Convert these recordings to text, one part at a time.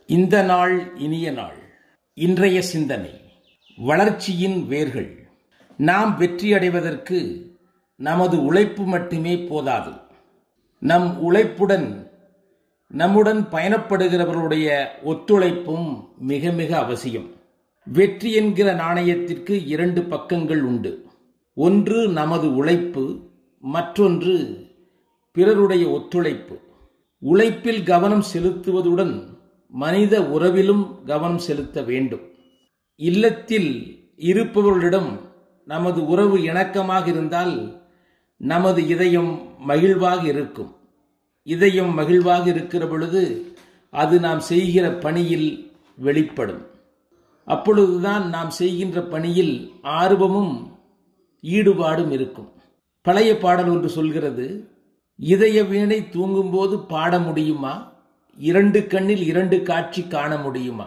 இந்த நாள் இனிய நாள் இன்றைய சிந்தனை வளர்ச்சியின் வேர்கள் நாம் வெற்றியடைவதற்கு நமது உழைப்பு மட்டுமே போதாது நம் உழைப்புடன் நம்முடன் பயணப்படுகிறவர்களுடைய ஒத்துழைப்பும் மிக மிக அவசியம் வெற்றி என்கிற நாணயத்திற்கு இரண்டு பக்கங்கள் உண்டு ஒன்று நமது உழைப்பு மற்றொன்று பிறருடைய ஒத்துழைப்பு உழைப்பில் கவனம் செலுத்துவதுடன் மனித உறவிலும் கவனம் செலுத்த வேண்டும் இல்லத்தில் இருப்பவர்களிடம் நமது உறவு இணக்கமாக இருந்தால் நமது இதயம் மகிழ்வாக இருக்கும் இதயம் மகிழ்வாக இருக்கிற பொழுது அது நாம் செய்கிற பணியில் வெளிப்படும் அப்பொழுதுதான் நாம் செய்கின்ற பணியில் ஆர்வமும் ஈடுபாடும் இருக்கும் பழைய பாடல் ஒன்று சொல்கிறது இதய வீணை தூங்கும்போது பாட முடியுமா இரண்டு கண்ணில் இரண்டு காட்சி காண முடியுமா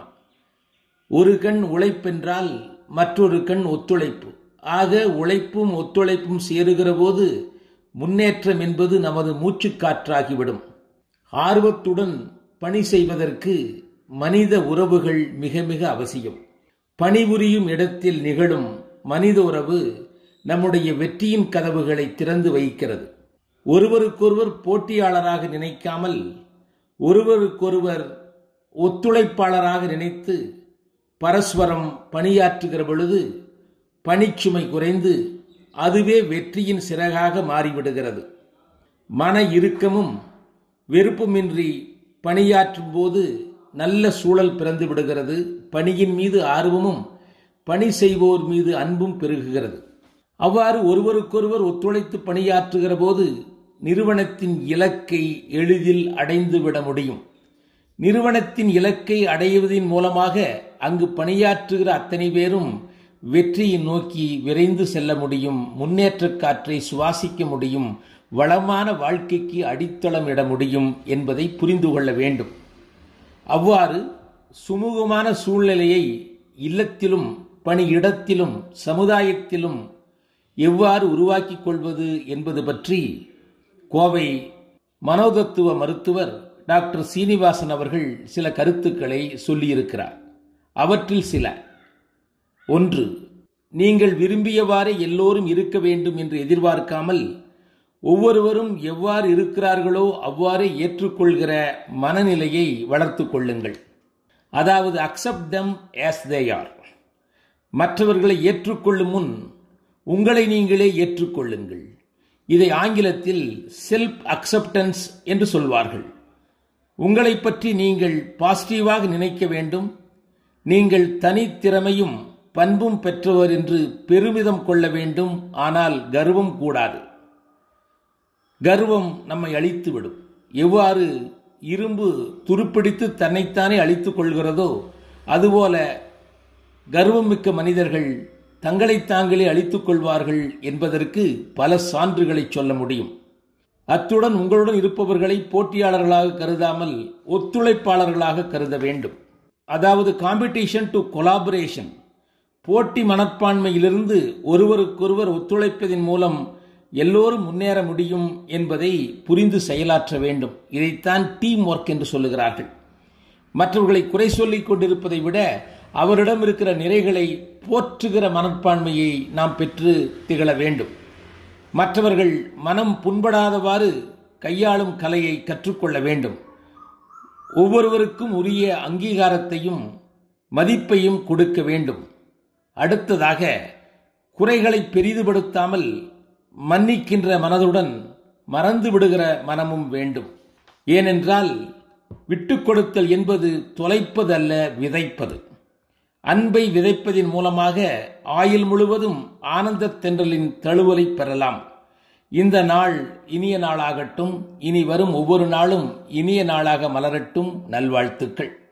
ஒரு கண் உழைப்பென்றால் மற்றொரு கண் ஒத்துழைப்பு ஆக உழைப்பும் ஒத்துழைப்பும் சேருகிற போது முன்னேற்றம் என்பது நமது மூச்சுக்காற்றாகிவிடும் ஆர்வத்துடன் பணி செய்வதற்கு மனித உறவுகள் மிக மிக அவசியம் பணிபுரியும் இடத்தில் நிகழும் மனித உறவு நம்முடைய வெற்றியின் கதவுகளை திறந்து வைக்கிறது ஒருவருக்கொருவர் போட்டியாளராக நினைக்காமல் ஒருவருக்கொருவர் ஒத்துழைப்பாளராக நினைத்து பரஸ்பரம் பணியாற்றுகிற பொழுது பணிச்சுமை குறைந்து அதுவே வெற்றியின் சிறகாக மாறிவிடுகிறது மன இறுக்கமும் வெறுப்புமின்றி பணியாற்றும் போது நல்ல சூழல் பிறந்து விடுகிறது பணியின் மீது ஆர்வமும் பணி செய்வோர் மீது அன்பும் பெருகுகிறது அவ்வாறு ஒருவருக்கொருவர் ஒத்துழைத்து பணியாற்றுகிற போது நிறுவனத்தின் இலக்கை எளிதில் அடைந்துவிட முடியும் நிறுவனத்தின் இலக்கை அடைவதன் மூலமாக அங்கு பணியாற்றுகிற அத்தனை பேரும் வெற்றியை நோக்கி விரைந்து செல்ல முடியும் முன்னேற்ற காற்றை சுவாசிக்க முடியும் வளமான வாழ்க்கைக்கு அடித்தளம் இட முடியும் என்பதை புரிந்து கொள்ள வேண்டும் அவ்வாறு சுமூகமான சூழ்நிலையை இல்லத்திலும் பணியிடத்திலும் சமுதாயத்திலும் எவ்வாறு உருவாக்கிக் கொள்வது என்பது பற்றி கோவை மனோதத்துவ மருத்துவர் டாக்டர் சீனிவாசன் அவர்கள் சில கருத்துக்களை சொல்லியிருக்கிறார் அவற்றில் சில ஒன்று நீங்கள் விரும்பியவாறே எல்லோரும் இருக்க வேண்டும் என்று எதிர்பார்க்காமல் ஒவ்வொருவரும் எவ்வாறு இருக்கிறார்களோ அவ்வாறு ஏற்றுக்கொள்கிற மனநிலையை வளர்த்து கொள்ளுங்கள் அதாவது accept them as they are மற்றவர்களை ஏற்றுக்கொள்ளும் முன் உங்களை நீங்களே ஏற்றுக்கொள்ளுங்கள் இதை ஆங்கிலத்தில் செல்ஃப் அக்செப்டன்ஸ் என்று சொல்வார்கள் உங்களை பற்றி நீங்கள் பாசிட்டிவாக நினைக்க வேண்டும் நீங்கள் தனித்திறமையும் பண்பும் பெற்றவர் என்று பெருமிதம் கொள்ள வேண்டும் ஆனால் கர்வம் கூடாது கர்வம் நம்மை அழித்துவிடும் எவ்வாறு இரும்பு துருப்பிடித்து தன்னைத்தானே அழித்துக் கொள்கிறதோ அதுபோல கர்வம் மிக்க மனிதர்கள் தங்களை தாங்களே அழித்துக் கொள்வார்கள் என்பதற்கு பல சான்றுகளை சொல்ல முடியும் அத்துடன் உங்களுடன் இருப்பவர்களை போட்டியாளர்களாக கருதாமல் ஒத்துழைப்பாளர்களாக கருத வேண்டும் அதாவது காம்படிஷன் டு கொலாபரேஷன் போட்டி மனப்பான்மையிலிருந்து ஒருவருக்கொருவர் ஒத்துழைப்பதன் மூலம் எல்லோரும் முன்னேற முடியும் என்பதை புரிந்து செயலாற்ற வேண்டும் இதைத்தான் டீம் ஒர்க் என்று சொல்லுகிறார்கள் மற்றவர்களை குறை சொல்லிக் கொண்டிருப்பதை விட அவரிடம் இருக்கிற நிறைகளை போற்றுகிற மனப்பான்மையை நாம் பெற்று திகழ வேண்டும் மற்றவர்கள் மனம் புண்படாதவாறு கையாளும் கலையை கற்றுக்கொள்ள வேண்டும் ஒவ்வொருவருக்கும் உரிய அங்கீகாரத்தையும் மதிப்பையும் கொடுக்க வேண்டும் அடுத்ததாக குறைகளை பெரிதுபடுத்தாமல் மன்னிக்கின்ற மனதுடன் மறந்து விடுகிற மனமும் வேண்டும் ஏனென்றால் விட்டு கொடுத்தல் என்பது தொலைப்பதல்ல விதைப்பது அன்பை விதைப்பதின் மூலமாக ஆயுள் முழுவதும் ஆனந்த தென்றலின் தழுவலை பெறலாம் இந்த நாள் இனிய நாளாகட்டும் இனி வரும் ஒவ்வொரு நாளும் இனிய நாளாக மலரட்டும் நல்வாழ்த்துக்கள்